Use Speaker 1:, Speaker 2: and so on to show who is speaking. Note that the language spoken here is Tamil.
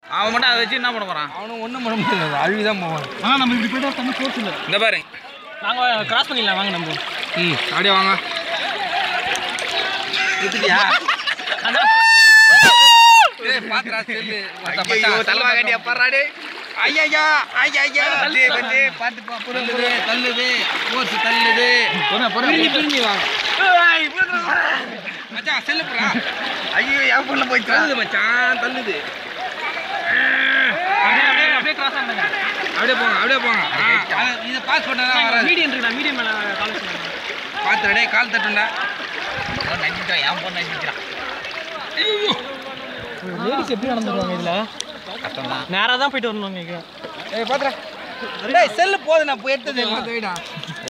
Speaker 1: அவன் மட்டும் அதை வச்சு என்ன பண்ண போறான்
Speaker 2: அவனும் ஒன்றும் பண்ண முடியாது அழுவி தான் போவான்
Speaker 3: ஆனா நம்ம இப்படி போயிட்டு தண்ணி சோர்ஸ் இல்லை
Speaker 1: இந்த பாருங்க
Speaker 3: நாங்க கிராஸ் பண்ணிடலாம் வாங்க நம்ம
Speaker 2: ம் அப்படியே வாங்க
Speaker 1: எடுத்துட்டியா
Speaker 2: ஏய் பாத்துடா செல்லு
Speaker 1: ஐயோ, தலைவா கட்டி அப்பாடா
Speaker 2: ஐயா ஐயா ஐயா தள்ளு வந்து பாத்து பா தள்ளுது தள்ளுது போச்சு தள்ளுது பிரிஞ்சு பிரிஞ்சு வாங்க மச்சான் செல்லு போடா
Speaker 1: ஐயோ என் பொண்ணு போயிட்டு
Speaker 2: தள்ளுது மச்சான் தள்ளுது
Speaker 3: அப்படியே அப்படியே அப்படியே கிராஸ் ஆனாங்க
Speaker 2: அப்படியே போங்க அப்படியே போங்க ஆ, அத- இதை பாஸ் பண்ணா வராது
Speaker 3: மீடியம் இருக்குடா மீடியம் மேல காலேஜ்
Speaker 2: பார்த்து அப்படியே கால் தட்டுண்டா
Speaker 1: நஞ்சிட்டான் என் பொண்ணு நஞ்சிக்கிறான்
Speaker 3: லேடிஸ் எப்படி நடந்துருவாங்க இதுல
Speaker 1: கஷ்டம் தான்
Speaker 3: நேரா தான் போயிட்டு வரணும் நினைக்கிறேன்
Speaker 2: ஏய் பாத்துடா டேய் செல்லு போதும் நான் போய் எடுத்தது எல்லாத்தையும் விடா